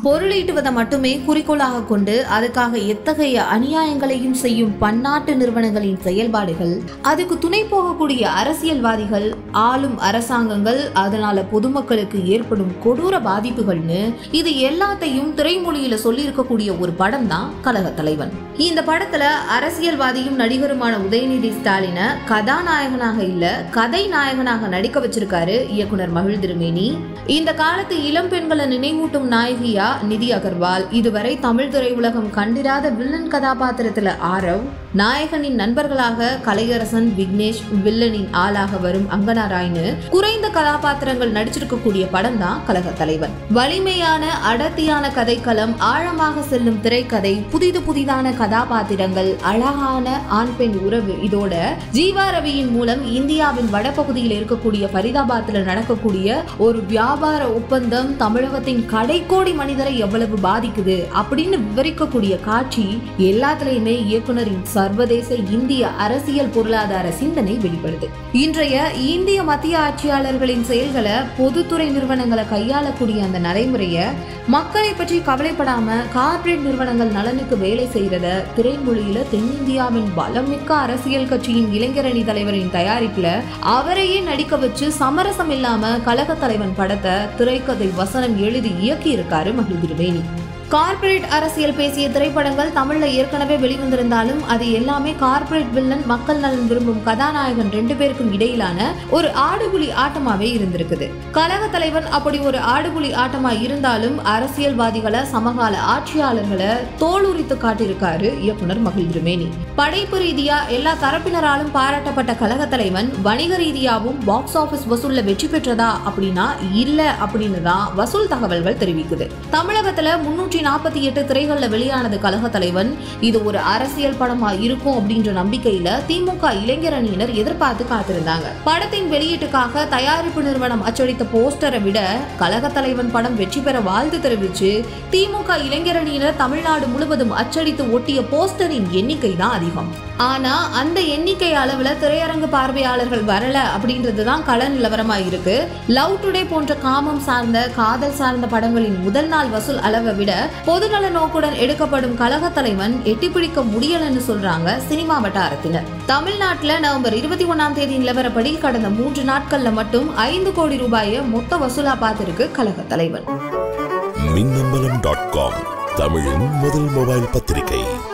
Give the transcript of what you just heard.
பொருளீட்டுவதை மட்டுமே குறிக்கோளாக கொண்டு அதுக்காக எத்தகைய அநியாயங்களையும் செய்யும் பன்னாட்டு நிறுவனங்களின் செயல்பாடுகள் அதுக்கு துணை போகக்கூடிய அரசியல்வாதிகள் ஆளும் அரசாங்கங்கள் அதனால பொதுமக்களுக்கு ஏற்படும் கொடூர பாதிப்புகள்னு இது எல்லாத்தையும் திரைமொழியில சொல்லி இருக்கக்கூடிய ஒரு படம் தான் கழக தலைவன் இந்த படத்துல அரசியல்வாதியும் நடிகருமான உதயநிதி ஸ்டாலின கதாநாயகனாக இல்ல கதை நாயகனாக நடிக்க வச்சிருக்காரு இயக்குனர் மகிழ் திருமேனி இந்த காலத்து இளம் பெண்களை நினைவூட்டும் நாயகியா நிதி அகர்வால் இதுவரை தமிழ் திரையுலகம் கண்டிராத வில்லன் கதாபாத்திரத்துல ஆரவ் நாயகனின் நண்பர்களாக கலையரசன் விக்னேஷ் வில்லனின் ஆளாக வரும் அங்கனா ராய்னு குறைந்த கதாபாத்திரங்கள் நடிச்சிருக்கக்கூடிய படம் தான் கழக தலைவன் வலிமையான அடர்த்தியான கதைக்களம் ஆழமாக செல்லும் திரைக்கதை புதிது புதிதான கதாபாத்திரங்கள் அழகான ஆண் பெண் உறவு இதோட ஜீவா ரவியின் மூலம் இந்தியாவின் வடபகுதியில் இருக்கக்கூடிய ஃபரிதாபாத்தில் நடக்கக்கூடிய ஒரு வியாபார ஒப்பந்தம் தமிழகத்தின் கடைக்கோடி மனிதரை எவ்வளவு பாதிக்குது அப்படின்னு விவரிக்கக்கூடிய காட்சி எல்லாத்துலயுமே இயக்குனரின் சர்வதேச இந்திய அரசியல் பொருளாதார சிந்தனை வெளிப்படுது இன்றைய இந்திய மத்திய ஆட்சியாளர்களின் செயல்களை பொதுத்துறை நிறுவனங்களை கையாளக்கூடிய அந்த நடைமுறைய மக்களை பற்றி கவலைப்படாம கார்ப்பரேட் நிறுவனங்கள் நலனுக்கு வேலை செய்யறத திரைமொழியில தென்னிந்தியாவின் பலமிக்க அரசியல் கட்சியின் இளைஞரணி தலைவரின் தயாரிப்புல அவரையே நடிக்க வச்சு சமரசம் இல்லாம கழக தலைவன் படத்தை திரைக்கதை வசனம் எழுதி இயக்கி இருக்காரு மகிழ்திருவேணி கார்ப்பரேட் அரசியல் பேசிய திரைப்படங்கள் தமிழ்ல ஏற்கனவே வெளிவந்திருந்தாலும் அது எல்லாமே கார்ப்பரேட் வில்லன் மக்கள் நலன் விரும்பும் கதாநாயகன் ரெண்டு பேருக்கும் இடையிலான ஒரு ஆடுபுலி ஆட்டமாவே இருந்திருக்குது கழக தலைவன் அப்படி ஒரு ஆடுபுலி ஆட்டமா இருந்தாலும் அரசியல்வாதிகளை சமகால ஆட்சியாளர்களை தோலுரித்து காட்டியிருக்காரு இயக்குனர் மகிழ்திருமேனி படைப்பு ரீதியா எல்லா தரப்பினராலும் பாராட்டப்பட்ட கழக தலைவன் வணிக ரீதியாவும் பாக்ஸ் ஆபீஸ் வசூல்ல வெற்றி பெற்றதா அப்படின்னா இல்ல அப்படின்னு தான் வசூல் தகவல்கள் தெரிவிக்குது தமிழகத்துல முன்னூற்றி நாற்பத்தி எட்டு திரைகள்ல வெளியானது கழக தலைவன் இது ஒரு அரசியல் படமா இருக்கும் அப்படின்ற நம்பிக்கையில திமுக இளைஞரணியினர் எதிர்பார்த்து காத்திருந்தாங்க படத்தின் வெளியீட்டுக்காக தயாரிப்பு நிறுவனம் அச்சடித்த போஸ்டரை விட கழக தலைவன் படம் வெற்றி பெற வாழ்த்து தெரிவிச்சு திமுக இளைஞரணியினர் தமிழ்நாடு முழுவதும் அச்சடித்து ஒட்டிய போஸ்டரின் எண்ணிக்கை தான் அதிகம் ஆனா அந்த எண்ணிக்கை அளவுல திரையரங்கு பார்வையாளர்கள் வரல அப்படின்றது தான் கள நிலவரமா இருக்கு லவ் டுடே போன்ற காமம் சார்ந்த காதல் சார்ந்த படங்களின் முதல் நாள் வசூல் அளவை விட பொதுநல நோக்குடன் எடுக்கப்படும் கழக தலைவன் எட்டி பிடிக்க முடியலன்னு சொல்றாங்க சினிமா வட்டாரத்தினர் தமிழ்நாட்டுல நவம்பர் இருபத்தி ஒன்னாம் தேதி நிலவரப்படி கடந்த மூன்று நாட்கள்ல மட்டும் ஐந்து கோடி ரூபாயை மொத்த வசூலா பார்த்திருக்கு கழக தலைவன் மின்னம்பலம் டாட் காம் தமிழின் முதல் மொபைல் பத்திரிகை